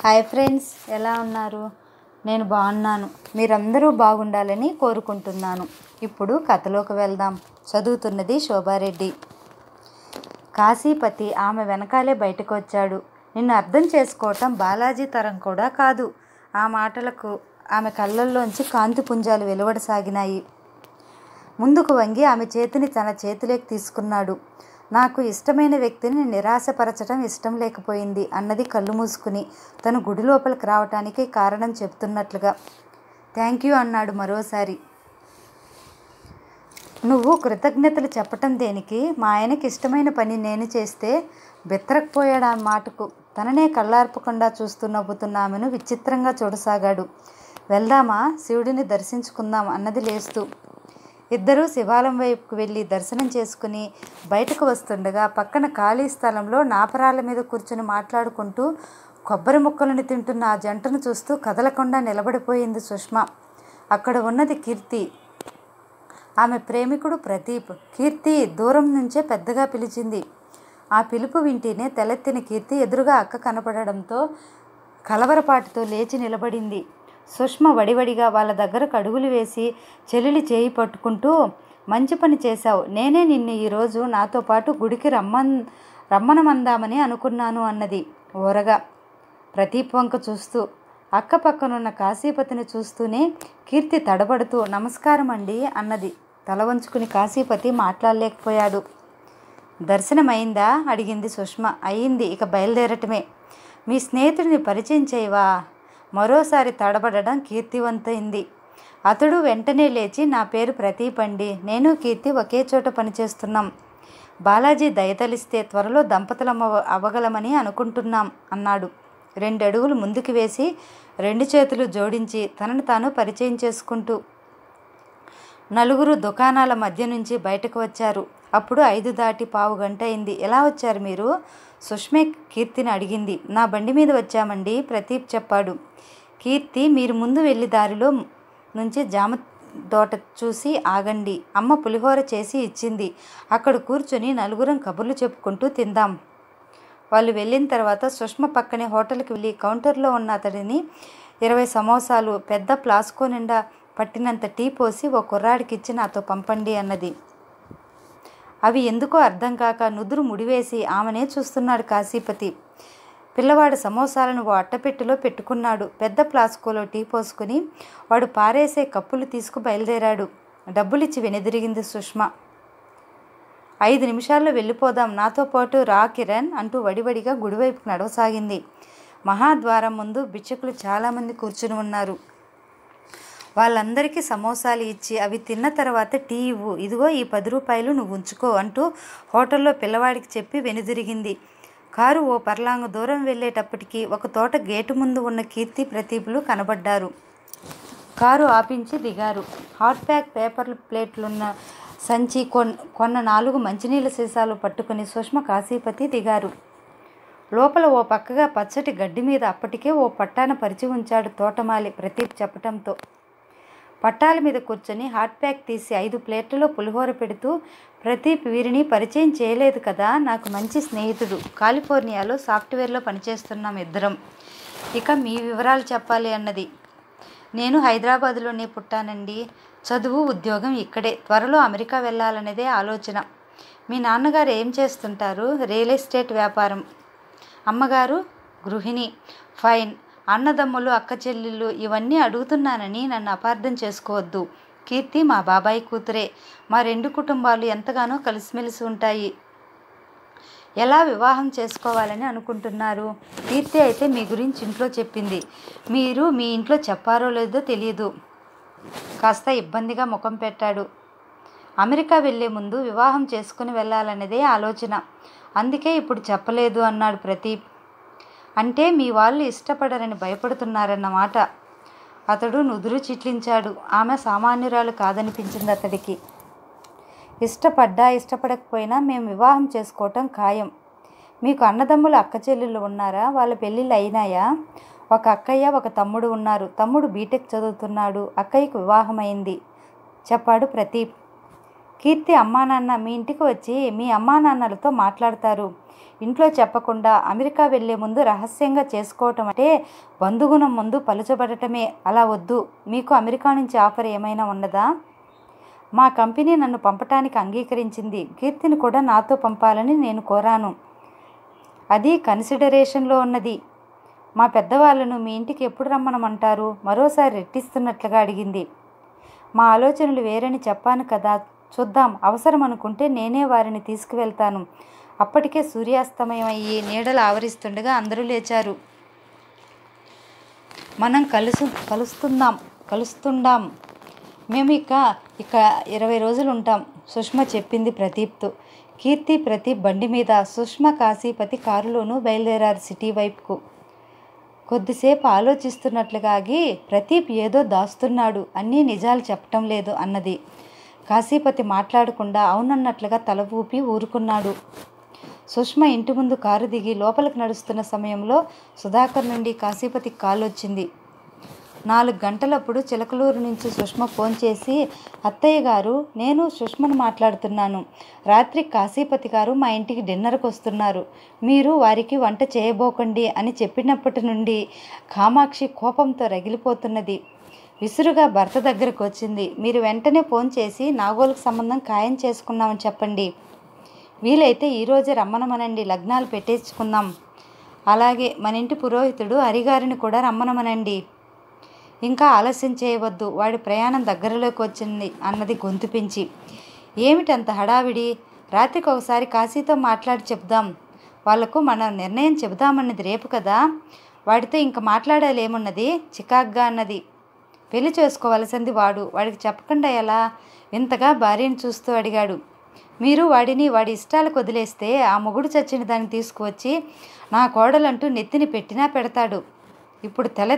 hi friends ఎలా ఉన్నారు నేను బాగున్నాను మీరందరూ బాగుండాలని కోరుకుంటున్నాను ఇప్పుడు కథలోకి వెళ్దాం చదువుతున్నది శోభారెడ్డి కాశీపతి ఆమె వెనకాలే బయటకు వచ్చాడు నిన్ను అర్థం చేసుకోవటం బాలాజీ తరం కూడా కాదు ఆ మాటలకు ఆమె కళ్ళల్లోంచి కాంతి పుంజాలు వెలువడసాగినాయి ముందుకు వంగి ఆమె చేతిని తన చేతిలోకి తీసుకున్నాడు నాకు ఇష్టమైన వ్యక్తిని నిరాశపరచడం ఇష్టం లేకపోయింది అన్నది కళ్ళు మూసుకుని తను గుడి లోపలికి రావటానికి కారణం చెప్తున్నట్లుగా థ్యాంక్ యూ అన్నాడు మరోసారి నువ్వు కృతజ్ఞతలు చెప్పటం దేనికి మా ఆయనకి ఇష్టమైన పని నేను చేస్తే బెత్తరకపోయాడు ఆ మాటకు తననే కళ్ళార్పకుండా చూస్తూ నవ్వుతున్న ఆమెను విచిత్రంగా చూడసాగాడు వెళ్దామా శివుడిని దర్శించుకుందాం అన్నది లేస్తూ ఇద్దరూ శివాలయం వైపుకు వెళ్ళి దర్శనం చేసుకుని బయటకు వస్తుండగా పక్కన ఖాళీ స్థలంలో నాపరాల మీద కూర్చుని మాట్లాడుకుంటూ కొబ్బరి ముక్కలను తింటున్న ఆ జంటను చూస్తూ కదలకుండా నిలబడిపోయింది సుష్మ అక్కడ ఉన్నది కీర్తి ఆమె ప్రేమికుడు ప్రదీప్ కీర్తి దూరం నుంచే పెద్దగా పిలిచింది ఆ పిలుపు వింటేనే తలెత్తిన కీర్తి ఎదురుగా అక్క కనపడడంతో కలవరపాటుతో లేచి నిలబడింది సుష్మ వడివడిగా వాళ్ళ దగ్గర కడుగులు వేసి చెల్లెలి చేయి పట్టుకుంటూ మంచి పని చేశావు నేనే నిన్ను ఈరోజు నాతో పాటు గుడికి రమ్మన్ రమ్మనమందామని అనుకున్నాను అన్నది ఓరగా ప్రదీప్ వంక చూస్తూ అక్క పక్కనున్న కాశీపతిని చూస్తూనే కీర్తి తడబడుతూ నమస్కారం అండి అన్నది తల వంచుకుని కాశీపతి మాట్లాడలేకపోయాడు దర్శనమైందా అడిగింది సుష్మ అయింది ఇక బయలుదేరటమే మీ స్నేహితుడిని పరిచయం చేయవా మరోసారి తడబడడం కీర్తివంతైంది అతడు వెంటనే లేచి నా పేరు ప్రదీప్ అండి నేను కీర్తి ఒకే చోట పనిచేస్తున్నాం బాలాజీ దయతలిస్తే త్వరలో దంపతులం అవ- అవ్వగలమని అనుకుంటున్నాం అన్నాడు రెండు అడుగులు ముందుకు వేసి రెండు చేతులు జోడించి తనను తాను పరిచయం చేసుకుంటూ నలుగురు దుకాణాల మధ్య నుంచి బయటకు వచ్చారు అప్పుడు ఐదు దాటి పావు గంట అయింది ఎలా వచ్చారు మీరు సుష్మే కీర్తిని అడిగింది నా బండి మీద వచ్చామండి ప్రదీప్ చెప్పాడు కీర్తి మీరు ముందు వెళ్ళి దారిలో నుంచి జామ తోట చూసి ఆగండి అమ్మ పులిహోర చేసి ఇచ్చింది అక్కడ కూర్చొని నలుగురం కబుర్లు చెప్పుకుంటూ తిందాం వాళ్ళు వెళ్ళిన తర్వాత సుష్మ పక్కనే హోటల్కి వెళ్ళి కౌంటర్లో ఉన్న అతడిని ఇరవై సమోసాలు పెద్ద ప్లాస్కో నిండా పట్టినంత టీ పోసి ఓ కుర్రాడికి ఇచ్చి నాతో పంపండి అన్నది అవి ఎందుకో అర్థం కాక నుదురు ముడివేసి ఆమెనే చూస్తున్నాడు కాశీపతి పిల్లవాడు సమోసాలను ఓ అట్టపెట్టెలో పెట్టుకున్నాడు పెద్ద ప్లాస్కోలో టీ పోసుకుని వాడు పారేసే కప్పులు తీసుకు బయలుదేరాడు డబ్బులిచ్చి వెనుదిరిగింది సుష్మ ఐదు నిమిషాల్లో వెళ్ళిపోదాం నాతో పాటు రా కిరణ్ అంటూ వడివడిగా గుడివైపుకు నడవసాగింది మహాద్వారం ముందు బిచ్చకులు చాలామంది కూర్చుని ఉన్నారు వాళ్ళందరికీ సమోసాలు ఇచ్చి అవి తిన్న తర్వాత టీ ఇవ్వు ఇదిగో ఈ పది రూపాయలు నువ్వు ఉంచుకో అంటూ హోటల్లో పిల్లవాడికి చెప్పి వెనుదిరిగింది కారు ఓ పర్లాంగు దూరం వెళ్ళేటప్పటికి ఒక తోట గేటు ముందు ఉన్న కీర్తి ప్రతీపులు కనబడ్డారు కారు ఆపించి దిగారు హాట్ ప్యాక్ పేపర్లు ప్లేట్లున్న సంచి కొన్ కొన్న నాలుగు మంచినీళ్ళ సీసాలు పట్టుకుని సుష్మ కాశీపతి దిగారు లోపల ఓ పక్కగా పచ్చటి గడ్డి మీద అప్పటికే ఓ పట్టాన పరిచి ఉంచాడు తోటమాలి ప్రదీప్ చెప్పటంతో పట్టాల మీద కూర్చొని హాట్ ప్యాక్ తీసి ఐదు ప్లేట్లలో పులిహోర పెడుతూ ప్రదీప్ వీరిని పరిచయం చేయలేదు కదా నాకు మంచి స్నేహితుడు కాలిఫోర్నియాలో సాఫ్ట్వేర్లో పనిచేస్తున్నాం ఇద్దరం ఇక మీ వివరాలు చెప్పాలి అన్నది నేను హైదరాబాదులోనే పుట్టానండి చదువు ఉద్యోగం ఇక్కడే త్వరలో అమెరికా వెళ్ళాలనేదే ఆలోచన మీ నాన్నగారు ఏం చేస్తుంటారు రియల్ ఎస్టేట్ వ్యాపారం అమ్మగారు గృహిణి ఫైన్ అన్నదమ్ములు అక్క చెల్లెళ్ళు ఇవన్నీ అడుగుతున్నానని నన్ను అపార్థం చేసుకోవద్దు కీర్తి మా బాబాయ్ కూతురే మా రెండు కుటుంబాలు ఎంతగానో కలిసిమెలిసి ఉంటాయి ఎలా వివాహం చేసుకోవాలని అనుకుంటున్నారు కీర్తి అయితే మీ గురించి ఇంట్లో చెప్పింది మీరు మీ ఇంట్లో చెప్పారో లేదో తెలియదు కాస్త ఇబ్బందిగా ముఖం పెట్టాడు అమెరికా వెళ్ళే ముందు వివాహం చేసుకుని వెళ్ళాలనేదే ఆలోచన అందుకే ఇప్పుడు చెప్పలేదు అన్నాడు ప్రదీప్ అంటే మీ వాళ్ళు ఇష్టపడరని భయపడుతున్నారన్నమాట అతడు నుదురు చిట్లించాడు ఆమె సామాన్యురాలు కాదనిపించింది అతడికి ఇష్టపడ్డా ఇష్టపడకపోయినా మేము వివాహం చేసుకోవటం ఖాయం మీకు అన్నదమ్ములు అక్క చెల్లెళ్ళు ఉన్నారా వాళ్ళ పెళ్ళిళ్ళు అయినాయా ఒక అక్కయ్య ఒక తమ్ముడు ఉన్నారు తమ్ముడు బీటెక్ చదువుతున్నాడు అక్కయ్యకు వివాహమైంది చెప్పాడు ప్రదీప్ కీర్తి అమ్మా నాన్న మీ ఇంటికి వచ్చి మీ అమ్మా నాన్నలతో మాట్లాడతారు ఇంట్లో చెప్పకుండా అమెరికా వెళ్ళే ముందు రహస్యంగా చేసుకోవటం అంటే బంధుగుణం ముందు పలుచబడటమే అలా వద్దు మీకు అమెరికా నుంచి ఆఫర్ ఏమైనా ఉన్నదా మా కంపెనీ నన్ను పంపటానికి అంగీకరించింది కీర్తిని కూడా నాతో పంపాలని నేను కోరాను అది కన్సిడరేషన్లో ఉన్నది మా పెద్దవాళ్ళను మీ ఇంటికి ఎప్పుడు రమ్మనమంటారు మరోసారి రెట్టిస్తున్నట్లుగా అడిగింది మా ఆలోచనలు వేరని చెప్పాను కదా చూద్దాం అవసరం అనుకుంటే నేనే వారిని తీసుకువెళ్తాను అప్పటికే సూర్యాస్తమయం అయ్యి నీడలు ఆవరిస్తుండగా అందరూ లేచారు మనం కలుసు కలుస్తుందాం కలుస్తుండాం మేము ఇక ఇక ఇరవై రోజులు ఉంటాం సుష్మ చెప్పింది ప్రదీప్తో కీర్తి ప్రదీప్ బండి మీద సుష్మ కాశీపతి కారులోనూ బయలుదేరారు సిటీ వైపుకు కొద్దిసేపు ఆలోచిస్తున్నట్లుగా ఆగి ప్రదీప్ ఏదో దాస్తున్నాడు అన్నీ నిజాలు చెప్పటం లేదు అన్నది కాశీపతి మాట్లాడకుండా అవునన్నట్లుగా తల ఊపి ఊరుకున్నాడు సుష్మ ఇంటి ముందు కారు దిగి లోపలికి నడుస్తున్న సమయంలో సుధాకర్ నుండి కాశీపతికి కాల్ వచ్చింది నాలుగు గంటలప్పుడు చిలకలూరు నుంచి సుష్మ ఫోన్ చేసి అత్తయ్య గారు నేను సుష్మను మాట్లాడుతున్నాను రాత్రి కాశీపతి గారు మా ఇంటికి డిన్నర్కి వస్తున్నారు మీరు వారికి వంట చేయబోకండి అని చెప్పినప్పటి నుండి కామాక్షి కోపంతో రగిలిపోతున్నది విసురుగా భర్త దగ్గరకు వచ్చింది మీరు వెంటనే ఫోన్ చేసి నాగోలుకు సంబంధం ఖాయం చేసుకున్నామని చెప్పండి వీలైతే ఈరోజే రమ్మనమనండి లగ్నాలు పెట్టేసుకుందాం అలాగే మన ఇంటి పురోహితుడు హరిగారిని కూడా రమ్మనమనండి ఇంకా ఆలస్యం చేయవద్దు వాడి ప్రయాణం దగ్గరలోకి వచ్చింది అన్నది గొంతు పెంచి ఏమిటంత హడావిడి రాత్రికి ఒకసారి కాశీతో మాట్లాడి చెప్దాం వాళ్లకు మన నిర్ణయం చెబుదామన్నది రేపు కదా వాడితో ఇంక మాట్లాడాలేమున్నది చికాగ్గా అన్నది పెళ్లి చేసుకోవలసింది వాడు వాడికి చెప్పకుండా ఎలా ఇంతగా భార్యను చూస్తూ అడిగాడు మీరు వాడిని వాడి ఇష్టాలకు వదిలేస్తే ఆ మొగుడు చచ్చిన దాన్ని తీసుకువచ్చి నా కోడలంటూ నెత్తిని పెట్టినా పెడతాడు ఇప్పుడు తెల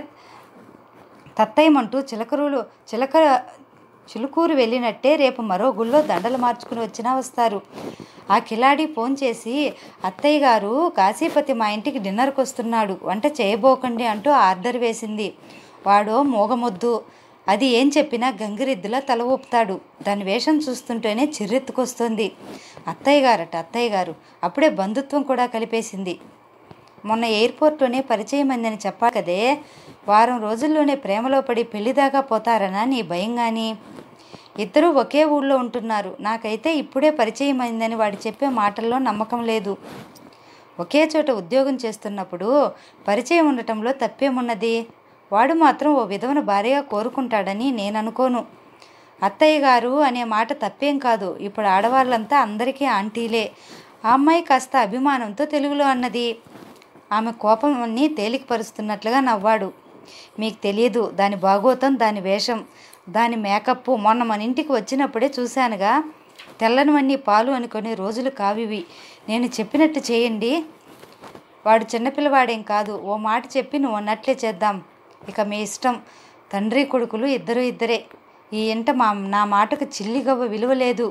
తత్తయ్యమంటూ చిలకరులు చిలక చిలుకూరు వెళ్ళినట్టే రేపు మరో గుళ్ళో దండలు మార్చుకుని వచ్చినా వస్తారు ఆ కిలాడి ఫోన్ చేసి అత్తయ్య గారు కాశీపతి మా ఇంటికి డిన్నర్కి వస్తున్నాడు వంట చేయబోకండి అంటూ ఆర్డర్ వేసింది వాడో మోగమొద్దు అది ఏం చెప్పినా గంగిరెద్దులా తల ఊపుతాడు దాని వేషం చూస్తుంటేనే చిర్రెత్తుకొస్తుంది అత్తయ్య గారట అత్తయ్య గారు అప్పుడే బంధుత్వం కూడా కలిపేసింది మొన్న ఎయిర్పోర్ట్లోనే పరిచయం అయిందని చెప్పా కదే వారం రోజుల్లోనే ప్రేమలో పడి పెళ్లిదాకా పోతారనా నీ భయం కానీ ఇద్దరూ ఒకే ఊళ్ళో ఉంటున్నారు నాకైతే ఇప్పుడే పరిచయం అయిందని వాడు చెప్పే మాటల్లో నమ్మకం లేదు ఒకే చోట ఉద్యోగం చేస్తున్నప్పుడు పరిచయం ఉండటంలో తప్పేమున్నది వాడు మాత్రం ఓ విధవను భార్యగా కోరుకుంటాడని నేను అనుకోను అత్తయ్య గారు అనే మాట తప్పేం కాదు ఇప్పుడు ఆడవాళ్ళంతా అందరికీ ఆంటీలే ఆ అమ్మాయి కాస్త అభిమానంతో తెలుగులో అన్నది ఆమె కోపం అన్నీ తేలికపరుస్తున్నట్లుగా నవ్వాడు మీకు తెలియదు దాని భాగోతం దాని వేషం దాని మేకప్ మొన్న మన ఇంటికి వచ్చినప్పుడే చూశానుగా తెల్లనివన్నీ పాలు అనుకునే రోజులు కావివి నేను చెప్పినట్టు చేయండి వాడు చిన్నపిల్లవాడేం కాదు ఓ మాట చెప్పి నువ్వు అన్నట్లే చేద్దాం ఇక మీ ఇష్టం తండ్రి కొడుకులు ఇద్దరు ఇద్దరే ఈ ఇంట మా నా మాటకు చిల్లిగవ్వ విలువ లేదు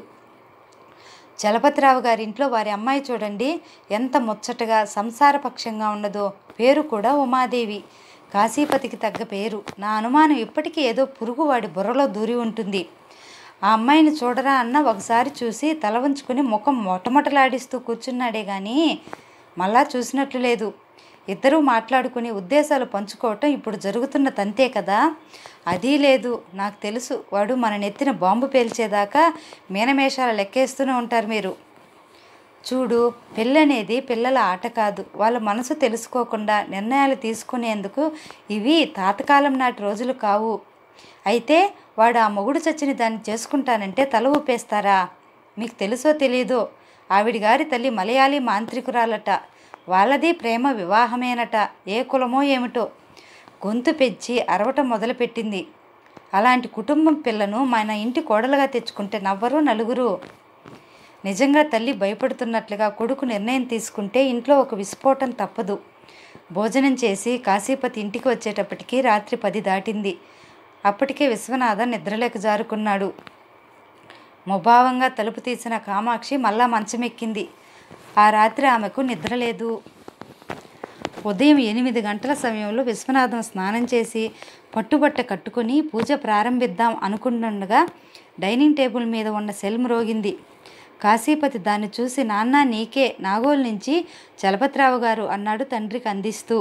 చలపతిరావు గారి ఇంట్లో వారి అమ్మాయి చూడండి ఎంత ముచ్చటగా సంసారపక్షంగా ఉన్నదో పేరు కూడా ఉమాదేవి కాశీపతికి తగ్గ పేరు నా అనుమానం ఇప్పటికీ ఏదో పురుగు వాడి బుర్రలో దూరి ఉంటుంది ఆ అమ్మాయిని చూడరా అన్న ఒకసారి చూసి తల వంచుకుని ముఖం మొటమొటలాడిస్తూ కూర్చున్నాడే కానీ మళ్ళా చూసినట్లు లేదు ఇద్దరూ మాట్లాడుకుని ఉద్దేశాలు పంచుకోవటం ఇప్పుడు జరుగుతున్న తంతే కదా అది లేదు నాకు తెలుసు వాడు మన నెత్తిన బాంబు పేల్చేదాకా మీనమేషాలు లెక్కేస్తూనే ఉంటారు మీరు చూడు పెళ్ళనేది పిల్లల ఆట కాదు వాళ్ళ మనసు తెలుసుకోకుండా నిర్ణయాలు తీసుకునేందుకు ఇవి తాతకాలం నాటి రోజులు కావు అయితే వాడు ఆ మొగుడు చచ్చిన దాన్ని చేసుకుంటానంటే తల ఊపేస్తారా మీకు తెలుసో తెలీదో ఆవిడ గారి తల్లి మలయాళీ మాంత్రికురాలట వాళ్ళది ప్రేమ వివాహమేనట ఏ కులమో ఏమిటో గొంతు పెంచి అరవటం మొదలుపెట్టింది అలాంటి కుటుంబం పిల్లను మన ఇంటి కోడలుగా తెచ్చుకుంటే నవ్వరు నలుగురు నిజంగా తల్లి భయపడుతున్నట్లుగా కొడుకు నిర్ణయం తీసుకుంటే ఇంట్లో ఒక విస్ఫోటం తప్పదు భోజనం చేసి కాశీపతి ఇంటికి వచ్చేటప్పటికి రాత్రి పది దాటింది అప్పటికే విశ్వనాథం నిద్రలేక జారుకున్నాడు ముభావంగా తలుపు తీసిన కామాక్షి మళ్ళా మంచమెక్కింది ఆ రాత్రి ఆమెకు నిద్ర లేదు ఉదయం ఎనిమిది గంటల సమయంలో విశ్వనాథం స్నానం చేసి పట్టుబట్ట కట్టుకొని పూజ ప్రారంభిద్దాం అనుకుంటుండగా డైనింగ్ టేబుల్ మీద ఉన్న సెల్ మ్రోగింది కాశీపతి దాన్ని చూసి నాన్న నీకే నాగోల్ నుంచి చలపతిరావు గారు అన్నాడు తండ్రికి అందిస్తూ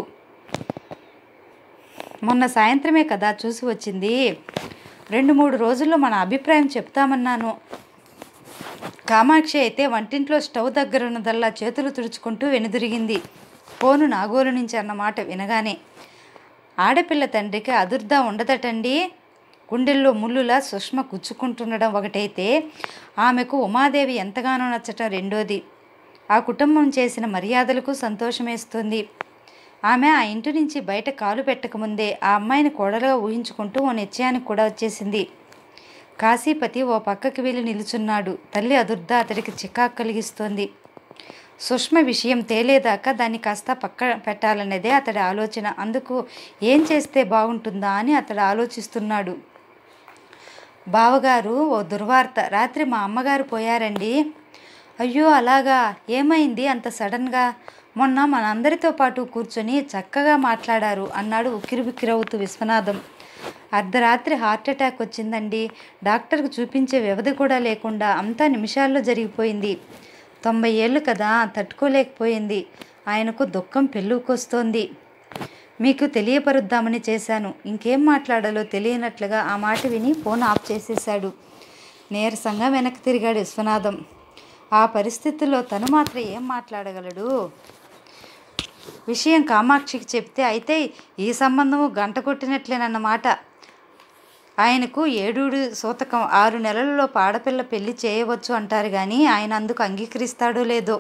మొన్న సాయంత్రమే కదా చూసి వచ్చింది రెండు మూడు రోజుల్లో మన అభిప్రాయం చెప్తామన్నాను కామాక్షి అయితే వంటింట్లో స్టవ్ దగ్గర ఉన్నదల్లా చేతులు తుడుచుకుంటూ వెనుదిరిగింది ఫోను నాగోలు నుంచి అన్నమాట వినగానే ఆడపిల్ల తండ్రికి అదుర్దా ఉండదటండి గుండెల్లో ముళ్ళులా సుష్మ గుచ్చుకుంటుండడం ఒకటైతే ఆమెకు ఉమాదేవి ఎంతగానో నచ్చటం రెండోది ఆ కుటుంబం చేసిన మర్యాదలకు సంతోషమేస్తుంది ఆమె ఆ ఇంటి నుంచి బయట కాలు పెట్టకముందే ఆ అమ్మాయిని కోడలుగా ఊహించుకుంటూ ఓ నిశ్చయానికి కూడా వచ్చేసింది కాశీపతి ఓ పక్కకి వెళ్ళి నిలుచున్నాడు తల్లి అదుర్ద అతడికి చికాకు కలిగిస్తోంది సుష్మ విషయం తేలేదాకా దాన్ని కాస్త పక్క పెట్టాలనేదే అతడి ఆలోచన అందుకు ఏం చేస్తే బాగుంటుందా అని అతడు ఆలోచిస్తున్నాడు బావగారు ఓ దుర్వార్త రాత్రి మా అమ్మగారు పోయారండి అయ్యో అలాగా ఏమైంది అంత సడన్గా మొన్న మనందరితో పాటు కూర్చొని చక్కగా మాట్లాడారు అన్నాడు ఉక్కిరిబిక్కిరవుతూ విశ్వనాథం అర్ధరాత్రి హార్ట్ అటాక్ వచ్చిందండి డాక్టర్కి చూపించే వ్యవధి కూడా లేకుండా అంతా నిమిషాల్లో జరిగిపోయింది తొంభై ఏళ్ళు కదా తట్టుకోలేకపోయింది ఆయనకు దుఃఖం పెళ్ళుకొస్తోంది మీకు తెలియపరుద్దామని చేశాను ఇంకేం మాట్లాడాలో తెలియనట్లుగా ఆ మాట విని ఫోన్ ఆఫ్ చేసేశాడు నీరసంగా వెనక్కి తిరిగాడు విశ్వనాథం ఆ పరిస్థితుల్లో తను మాత్రం ఏం మాట్లాడగలడు విషయం కామాక్షికి చెప్తే అయితే ఈ సంబంధము గంట కొట్టినట్లేనన్నమాట ఆయనకు ఏడూడు సూతకం ఆరు నెలలలో ఆడపిల్ల పెళ్లి చేయవచ్చు అంటారు కానీ ఆయన అందుకు అంగీకరిస్తాడో లేదో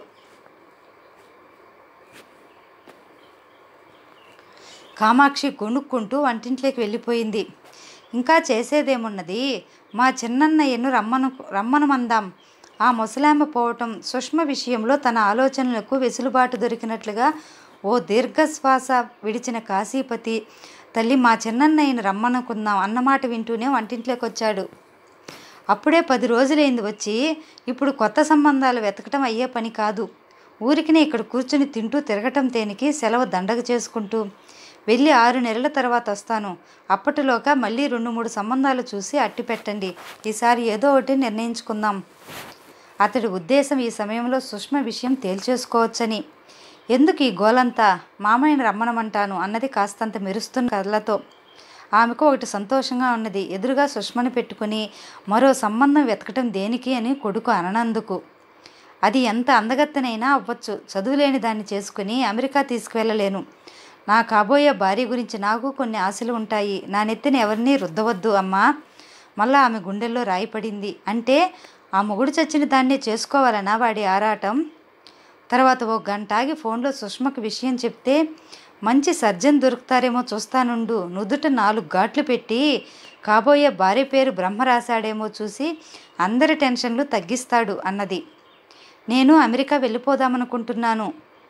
కామాక్షి గొణుక్కుంటూ వంటింట్లోకి వెళ్ళిపోయింది ఇంకా చేసేదేమున్నది మా చిన్నన్నయ్యను రమ్మను రమ్మనమందాం ఆ ముసలామె పోవటం సుష్మ విషయంలో తన ఆలోచనలకు వెసులుబాటు దొరికినట్లుగా ఓ దీర్ఘశ్వాస విడిచిన కాశీపతి తల్లి మా చిన్నన్నయ్యను రమ్మనుకుందాం అన్నమాట వింటూనే వంటింట్లోకి వచ్చాడు అప్పుడే పది రోజులైంది వచ్చి ఇప్పుడు కొత్త సంబంధాలు వెతకటం అయ్యే పని కాదు ఊరికినే ఇక్కడ కూర్చుని తింటూ తిరగటం తేనికి సెలవు దండగ చేసుకుంటూ వెళ్ళి ఆరు నెలల తర్వాత వస్తాను అప్పటిలోగా మళ్ళీ రెండు మూడు సంబంధాలు చూసి అట్టి పెట్టండి ఈసారి ఏదో ఒకటి నిర్ణయించుకుందాం అతడి ఉద్దేశం ఈ సమయంలో సుష్మ విషయం తేల్చేసుకోవచ్చని ఎందుకు ఈ గోలంతా మామయ్యని రమ్మనమంటాను అన్నది కాస్తంత మెరుస్తున్న కళ్ళతో ఆమెకు ఒకటి సంతోషంగా ఉన్నది ఎదురుగా సుష్మని పెట్టుకుని మరో సంబంధం వెతకటం దేనికి అని కొడుకు అననందుకు అది ఎంత అందగత్తెనైనా అవ్వచ్చు చదువులేని దాన్ని చేసుకుని అమెరికా తీసుకువెళ్ళలేను నా కాబోయే భార్య గురించి నాకు కొన్ని ఆశలు ఉంటాయి నా నెత్తిని ఎవరిని రుద్దవద్దు అమ్మా మళ్ళా ఆమె గుండెల్లో రాయి పడింది అంటే ఆ మొగుడు చచ్చిన దాన్నే చేసుకోవాలనా వాడి ఆరాటం తర్వాత ఓ గంట ఆగి ఫోన్లో సుష్మకు విషయం చెప్తే మంచి సర్జన్ దొరుకుతారేమో చూస్తానుండు నుదుట నాలుగు ఘాట్లు పెట్టి కాబోయే భార్య పేరు బ్రహ్మ రాశాడేమో చూసి అందరి టెన్షన్లు తగ్గిస్తాడు అన్నది నేను అమెరికా వెళ్ళిపోదామనుకుంటున్నాను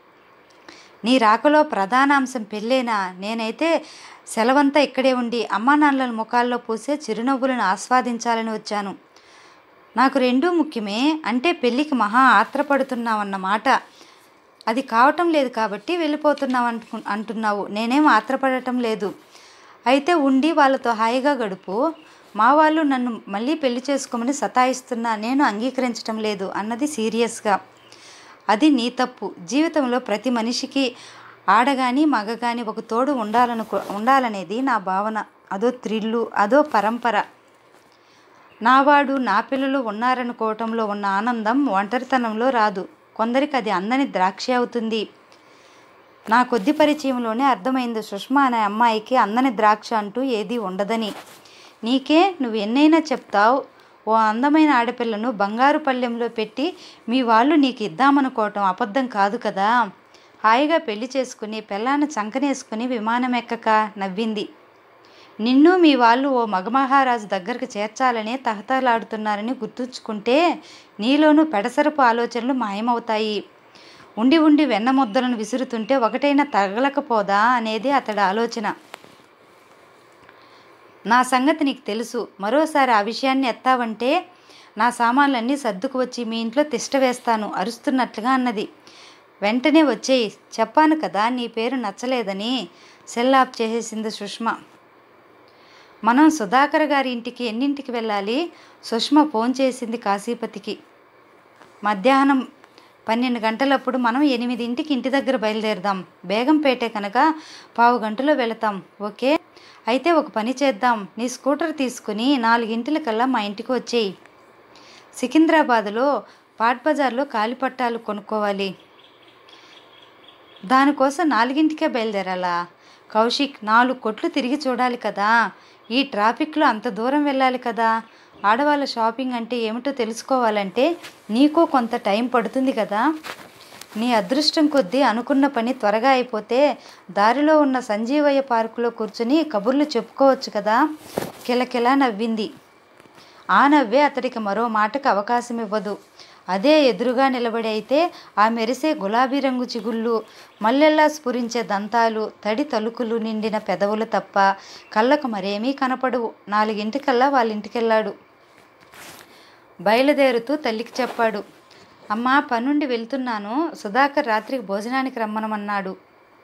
నీ రాకలో ప్రధాన అంశం పెళ్ళేనా నేనైతే సెలవంతా ఇక్కడే ఉండి అమ్మా నాన్నల ముఖాల్లో పూసే చిరునవ్వులను ఆస్వాదించాలని వచ్చాను నాకు రెండూ ముఖ్యమే అంటే పెళ్ళికి మహా ఆత్రపడుతున్నావన్నమాట అది కావటం లేదు కాబట్టి వెళ్ళిపోతున్నావు అంటు అంటున్నావు నేనేం ఆత్రపడటం లేదు అయితే ఉండి వాళ్ళతో హాయిగా గడుపు మా వాళ్ళు నన్ను మళ్ళీ పెళ్లి చేసుకోమని సతాయిస్తున్నా నేను అంగీకరించటం లేదు అన్నది సీరియస్గా అది నీ తప్పు జీవితంలో ప్రతి మనిషికి ఆడగాని మగగాని ఒక తోడు ఉండాలనుకో ఉండాలనేది నా భావన అదో త్రిల్లు అదో పరంపర నావాడు నా పిల్లలు ఉన్నారనుకోవటంలో ఉన్న ఆనందం ఒంటరితనంలో రాదు కొందరికి అది అందని ద్రాక్ష అవుతుంది నా కొద్ది పరిచయంలోనే అర్థమైంది సుష్మా అనే అమ్మాయికి అందని ద్రాక్ష అంటూ ఏదీ ఉండదని నీకే నువ్వు ఎన్నైనా చెప్తావు ఓ అందమైన ఆడపిల్లను బంగారు పళ్ళెంలో పెట్టి మీ వాళ్ళు నీకు ఇద్దామనుకోవటం అబద్ధం కాదు కదా హాయిగా పెళ్లి చేసుకుని పిల్లాన్ని చంకనేసుకుని విమానం ఎక్కక నవ్వింది నిన్ను మీ వాళ్ళు ఓ మగమహారాజు దగ్గరకు చేర్చాలనే తహతలాడుతున్నారని గుర్తుంచుకుంటే నీలోనూ పెడసరపు ఆలోచనలు మాయమవుతాయి ఉండి ఉండి వెన్న ముద్దలను విసురుతుంటే ఒకటైనా తగలకపోదా అనేది అతడి ఆలోచన నా సంగతి నీకు తెలుసు మరోసారి ఆ విషయాన్ని ఎత్తావంటే నా సామాన్లన్నీ సర్దుకు వచ్చి మీ ఇంట్లో తిష్ట వేస్తాను అరుస్తున్నట్లుగా అన్నది వెంటనే వచ్చేయి చెప్పాను కదా నీ పేరు నచ్చలేదని సెల్ ఆఫ్ చేసేసింది సుష్మా మనం సుధాకర్ గారి ఇంటికి ఎన్నింటికి వెళ్ళాలి సుష్మ ఫోన్ చేసింది కాశీపతికి మధ్యాహ్నం పన్నెండు గంటలప్పుడు మనం ఎనిమిదింటికి ఇంటి దగ్గర బయలుదేరదాం బేగంపేటే కనుక పావు గంటలో వెళతాం ఓకే అయితే ఒక పని చేద్దాం నీ స్కూటర్ తీసుకుని నాలుగింటిలకల్లా మా ఇంటికి వచ్చేయి సికింద్రాబాద్లో పాట్ బజార్లో కాలిపట్టాలు కొనుక్కోవాలి దానికోసం నాలుగింటికే బయలుదేరాలా కౌశిక్ నాలుగు కొట్లు తిరిగి చూడాలి కదా ఈ ట్రాఫిక్లో అంత దూరం వెళ్ళాలి కదా ఆడవాళ్ళ షాపింగ్ అంటే ఏమిటో తెలుసుకోవాలంటే నీకు కొంత టైం పడుతుంది కదా నీ అదృష్టం కొద్దీ అనుకున్న పని త్వరగా అయిపోతే దారిలో ఉన్న సంజీవయ్య పార్కులో కూర్చుని కబుర్లు చెప్పుకోవచ్చు కదా కిలకిలా నవ్వింది ఆ నవ్వే అతడికి మరో మాటకు అవకాశం ఇవ్వదు అదే ఎదురుగా నిలబడి అయితే ఆ మెరిసే గులాబీ రంగు చిగుళ్ళు మల్లెల్లా స్ఫురించే దంతాలు తడి తలుకులు నిండిన పెదవులు తప్ప కళ్ళకు మరేమీ కనపడవు నాలుగింటికల్లా వాళ్ళ ఇంటికెళ్ళాడు బయలుదేరుతూ తల్లికి చెప్పాడు అమ్మా పనుండి వెళ్తున్నాను సుధాకర్ రాత్రికి భోజనానికి రమ్మనమన్నాడు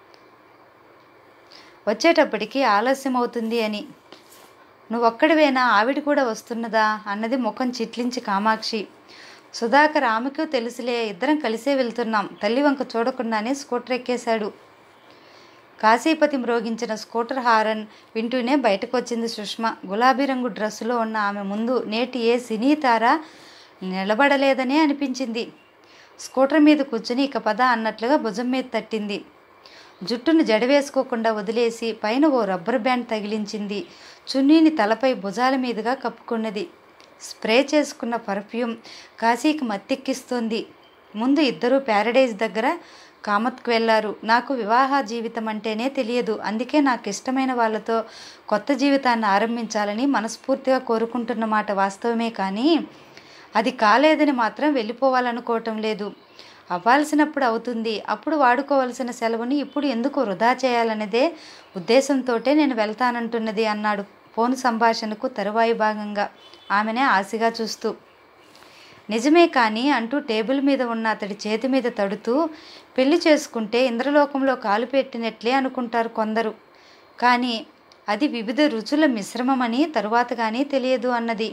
వచ్చేటప్పటికి ఆలస్యం అవుతుంది అని నువ్వొక్కడివేనా ఆవిడ కూడా వస్తున్నదా అన్నది ముఖం చిట్లించి కామాక్షి సుధాకర్ ఆమెకు తెలుసులే ఇద్దరం కలిసే వెళ్తున్నాం తల్లి వంక చూడకుండానే స్కూటర్ ఎక్కేశాడు కాశీపతి మ్రోగించిన స్కూటర్ హారన్ వింటూనే బయటకు వచ్చింది సుష్మ గులాబీ రంగు డ్రెస్సులో ఉన్న ఆమె ముందు నేటి ఏ సినీ తార నిలబడలేదనే అనిపించింది స్కూటర్ మీద కూర్చుని ఇక పద అన్నట్లుగా భుజం మీద తట్టింది జుట్టును జడవేసుకోకుండా వదిలేసి పైన ఓ రబ్బర్ బ్యాండ్ తగిలించింది చున్నీని తలపై భుజాల మీదుగా కప్పుకున్నది స్ప్రే చేసుకున్న పర్ఫ్యూమ్ కాశీకి మత్తెక్కిస్తోంది ముందు ఇద్దరూ ప్యారడైజ్ దగ్గర కామత్కు వెళ్ళారు నాకు వివాహ జీవితం అంటేనే తెలియదు అందుకే నాకు ఇష్టమైన వాళ్ళతో కొత్త జీవితాన్ని ఆరంభించాలని మనస్ఫూర్తిగా కోరుకుంటున్న మాట వాస్తవమే కానీ అది కాలేదని మాత్రం వెళ్ళిపోవాలనుకోవటం లేదు అవ్వాల్సినప్పుడు అవుతుంది అప్పుడు వాడుకోవలసిన సెలవుని ఇప్పుడు ఎందుకు వృధా చేయాలనేదే ఉద్దేశంతోటే నేను వెళ్తానంటున్నది అన్నాడు ఫోన్ సంభాషణకు తరువాయి భాగంగా ఆమెనే ఆశగా చూస్తూ నిజమే కానీ అంటూ టేబుల్ మీద ఉన్న అతడి చేతి మీద తడుతూ పెళ్లి చేసుకుంటే ఇంద్రలోకంలో కాలు పెట్టినట్లే అనుకుంటారు కొందరు కానీ అది వివిధ రుచుల మిశ్రమమని తరువాత కానీ తెలియదు అన్నది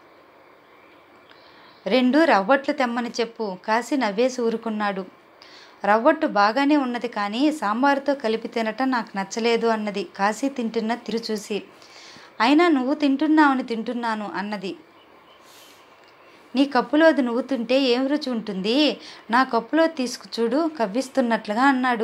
రెండు రవ్వట్లు తెమ్మని చెప్పు కాసి నవ్వేసి ఊరుకున్నాడు రవ్వట్టు బాగానే ఉన్నది కానీ సాంబారుతో కలిపి తినటం నాకు నచ్చలేదు అన్నది కాశీ తింటున్న తిరు చూసి అయినా నువ్వు తింటున్నావని తింటున్నాను అన్నది నీ కప్పులో అది నువ్వు తింటే ఏం రుచి ఉంటుంది నా కప్పులో తీసుకు చూడు కవ్విస్తున్నట్లుగా అన్నాడు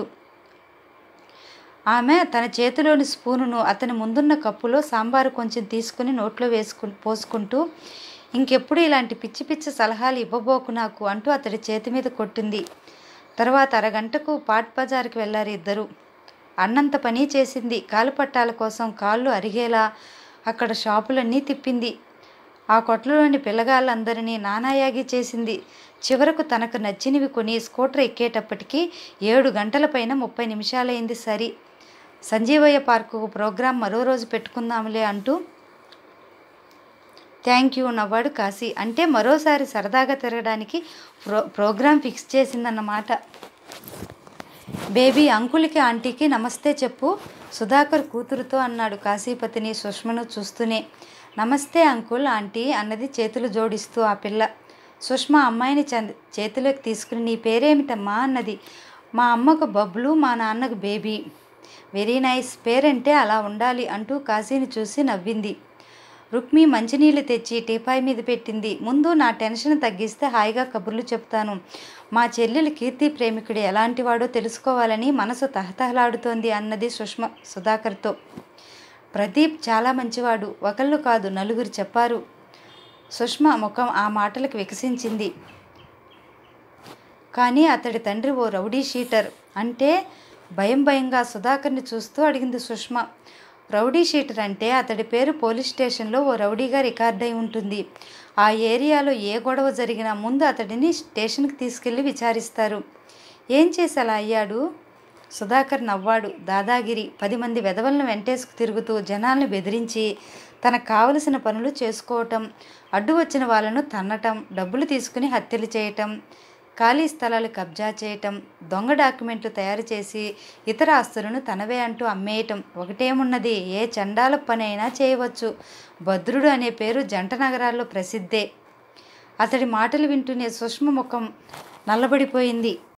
ఆమె తన చేతిలోని స్పూనును అతని ముందున్న కప్పులో సాంబారు కొంచెం తీసుకుని నోట్లో వేసుకు పోసుకుంటూ ఇంకెప్పుడు ఇలాంటి పిచ్చి పిచ్చి సలహాలు ఇవ్వబోకు నాకు అంటూ అతడి చేతి మీద కొట్టింది తర్వాత అరగంటకు పాట్ బజార్కి వెళ్ళారు ఇద్దరు అన్నంత పని చేసింది కాలు పట్టాల కోసం కాళ్ళు అరిగేలా అక్కడ షాపులన్నీ తిప్పింది ఆ కొట్లలోని పిల్లగాళ్ళందరినీ నానాయాగి చేసింది చివరకు తనకు నచ్చినవి కొని స్కూటర్ ఎక్కేటప్పటికి ఏడు గంటల పైన ముప్పై నిమిషాలైంది సరి సంజీవయ్య పార్కు ప్రోగ్రాం మరో రోజు పెట్టుకుందాంలే అంటూ థ్యాంక్ యూ నవ్వాడు కాశీ అంటే మరోసారి సరదాగా తిరగడానికి ప్రో ప్రోగ్రాం ఫిక్స్ చేసిందన్నమాట బేబీ అంకుల్కి ఆంటీకి నమస్తే చెప్పు సుధాకర్ కూతురుతో అన్నాడు కాశీపతిని సుష్మను చూస్తూనే నమస్తే అంకుల్ ఆంటీ అన్నది చేతులు జోడిస్తూ ఆ పిల్ల సుష్మ అమ్మాయిని చంద చేతిలోకి తీసుకుని నీ పేరేమిటమ్మా అన్నది మా అమ్మకు బబ్లు మా నాన్నకు బేబీ వెరీ నైస్ పేరంటే అలా ఉండాలి అంటూ కాశీని చూసి నవ్వింది రుక్మి మంచినీళ్ళు తెచ్చి టీపాయ్ మీద పెట్టింది ముందు నా టెన్షన్ తగ్గిస్తే హాయిగా కబుర్లు చెప్తాను మా చెల్లెలు కీర్తి ప్రేమికుడు ఎలాంటివాడో తెలుసుకోవాలని మనసు తహతహలాడుతోంది అన్నది సుష్మ సుధాకర్తో ప్రదీప్ చాలా మంచివాడు ఒకళ్ళు కాదు నలుగురు చెప్పారు సుష్మ ముఖం ఆ మాటలకు వికసించింది కానీ అతడి తండ్రి ఓ రౌడీ షీటర్ అంటే భయం భయంగా సుధాకర్ని చూస్తూ అడిగింది సుష్మ రౌడీ షీటర్ అంటే అతడి పేరు పోలీస్ స్టేషన్లో ఓ రౌడీగా రికార్డ్ అయి ఉంటుంది ఆ ఏరియాలో ఏ గొడవ జరిగినా ముందు అతడిని స్టేషన్కి తీసుకెళ్ళి విచారిస్తారు ఏం చేసి అలా అయ్యాడు సుధాకర్ నవ్వాడు దాదాగిరి పది మంది వెధవలను వెంటేసుకు తిరుగుతూ జనాల్ని బెదిరించి తనకు కావలసిన పనులు చేసుకోవటం అడ్డు వచ్చిన వాళ్ళను తన్నటం డబ్బులు తీసుకుని హత్యలు చేయటం ఖాళీ స్థలాలు కబ్జా చేయటం దొంగ డాక్యుమెంట్లు తయారు చేసి ఇతర ఆస్తులను తనవే అంటూ అమ్మేయటం ఒకటేమున్నది ఏ చండాల పని అయినా చేయవచ్చు భద్రుడు అనే పేరు జంట నగరాల్లో ప్రసిద్ధే అతడి మాటలు వింటూనే సుష్మ ముఖం నల్లబడిపోయింది